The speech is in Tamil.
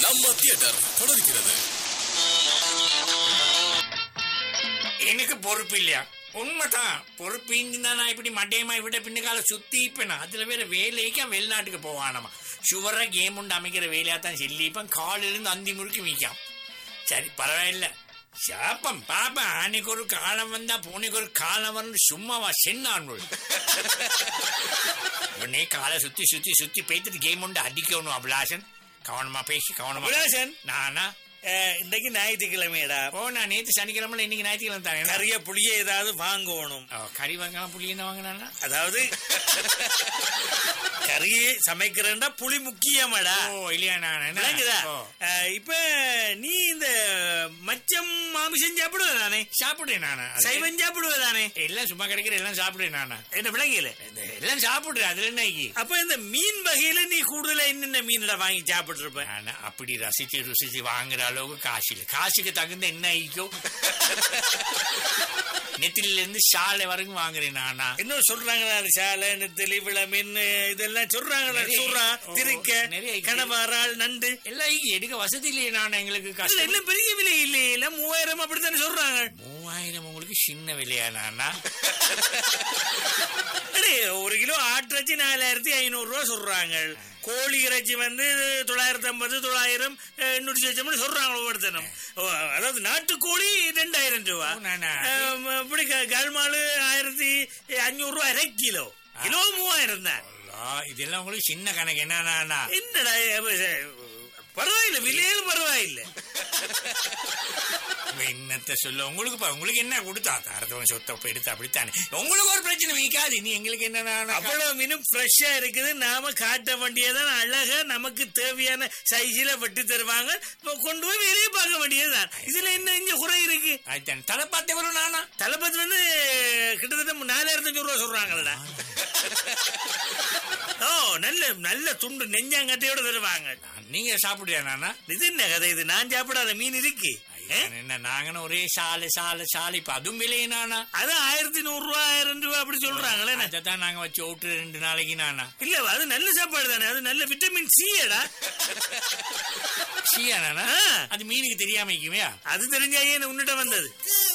நம்ம தியேட்டர் தொடர்கிறது எனக்கு பொறுப்பு இல்லையா உண்மைதான் பொறுப்பு இந்தினா நான் இப்படி மட்டையமா விட பின்னுக்கால சுத்தி இப்ப அதுல வேற வேலைக்கு வெளிநாட்டுக்கு போவானமா சுவரா கேம் உண்டு அமைக்கிற வேலையா தான் செல்லிப்பன் காலிலிருந்து அந்தி முறுக்கி மீக்காம் சரி பரவாயில்ல சாப்பம் பாப்பா அன்னைக்கு ஒரு காலம் வந்தா பூனைக்கு ஒரு காலம் வந்து சும்மாவா சென்னான் உடனே காலை சுத்தி சுத்தி சுத்தி பேத்துட்டு கேம் உண்டு அடிக்கணும் அபிலாஷன் கவனமா பேசி கவனமா அபிலாஷன். நானா அஹ், இன்னைக்கு ஞாயிற்றுக்கிழமைடா ஓ நான் நேத்து சனிக்கிழமை இன்னைக்கு ஞாயிற்றுக்கிழமை தானே கறிய புளிய ஏதாவது வாங்கணும் ஓ, கறி வாங்கலாம் புளி என்ன வாங்கினா அதாவது கறியை சமைக்கிறேன்டா புளி முக்கியமாடா ஓ இல்லையா நான் என்ன? விளங்குதா ஓ, அஹ், இப்ப நீ இந்த மச்சம் மாமிசம் சாப்பிடுவதானே சாப்பிடுறேன் நானு அது- சைவம் சாப்பிடுவதானே எல்லாம் சும்மா கிடைக்கிற எல்லாம் சாப்பிடுறேன் நானு என்ன விளங்கல இந்த எல்லாம் சாப்பிடுறேன் அதுல என்ன ஐக்கி? அப்ப இந்த மீன் வகையில நீ கூடுதலா என்னென்ன மீன்டா வாங்கி சாப்பிட்டு இருப்ப நானு அப்படி ரசிச்சு ருசிச்சு வாங்குற அளவுக்கு காசு இல்லை காசுக்கு தகுந்த என்ன ஐக்கோ நெத்தில இருந்து சாலை வரைக்கும் வாங்குறேன் நானா இன்னும் சொல்றாங்களா அந்த சாலை நெத்திலி விள மீன் இதெல்லாம் சொல்றாங்களா நிறைய. சொல்றா ஓ, திருக்க நிறைய. கணவாரால் நண்டு எல்லாம் ஐக்கி எடுக்க வசதி இல்லையே நான் எங்களுக்கு இதுல கஷ்டம் எல்லாம் பெரிய விலை இல்லையே எல்லாம் மூவாயிரம் அப்படித்தானே சொல்றாங்க மூவாயிரம் உங்களுக்கு சின்ன விலையா நானா அடே, ஒரு கிலோ ஆட்டிறைச்சி நாலாயிரத்தி ஐநூறு ரூபா சொல்றாங்க கோழி இறைச்சி வந்து தொள்ளாயிரத்தி ஐம்பது தொள்ளாயிரம் அஹ், எண்ணூற்றி வச்சோம்னு சொல்றாங்க ஒவ்வொருத்தனும் ஓ, அதாவது நாட்டுக்கோழி ரெண்டாயிரம் ரூபா ஓ, நானா. அஹ், இப்படி க- கல்மாலு ஆயிரத்தி அஞ்சூறு ரூபா அரை கிலோ கிலோ மூவாயிரம் தான் அல்லா, இதெல்லாம் உங்களுக்கு சின்ன கணக்கு என்ன நானா என்னடா அப்ப, ச- பரவாயில்ல விலையில் பரவாயில்ல என்னத்த சொல்ல உங்களுக்கு பா- உங்களுக்கு என்ன கொடுத்தா அடுத்தவன் சொத்தை போய் எடுத்து அப்படித்தானே உங்களுக்கு ஒரு பிரச்சனை வைக்காது நீ எங்களுக்கு என்ன அவ்வளவு மீனும் ஃப்ரெஷ்ஷா இருக்குது நாம காட்ட வேண்டியதான் அழகா நமக்கு தேவையான சைஸ்ல வெட்டி தருவாங்க இப்ப கொண்டு போய் வெளியே பார்க்க வேண்டியதுதான் இதுல என்ன இங்க குறை இருக்கு அதுதான் தலை பார்த்து வரும் நானா தளபதி வந்து கிட்டத்தட்ட நாலாயிரத்தி அஞ்சூறு ரூபா சொல்றாங்கல்ல ஓ நல்ல நல்ல துண்டு நெஞ்சாங்கட்டையோட தருவாங்க நீங்க சாப்பிடுறியா நானா இது என்ன கதை இது நான் சாப்பிடாத மீன் இருக்கு ஏ? என்ன நாங்கன்னு ஒரே சாலை சாலை சாலை இப்ப அதுவும் விலையே நானா அது ஆயிரத்தி நூறு ரூபா ஆயிரம் ரூபா அப்படி சொல்றாங்களே அதைத்தான் நாங்க வச்சு ஓட்டு ரெண்டு நாளைக்கு நானா இல்ல அது நல்ல சாப்பாடு தானே அது நல்ல விட்டமின் சியடா சீயா நானா ஆ. அது மீனுக்கு தெரியாம இருக்குமையா அது தெரிஞ்சாயே உன்னிட்ட வந்தது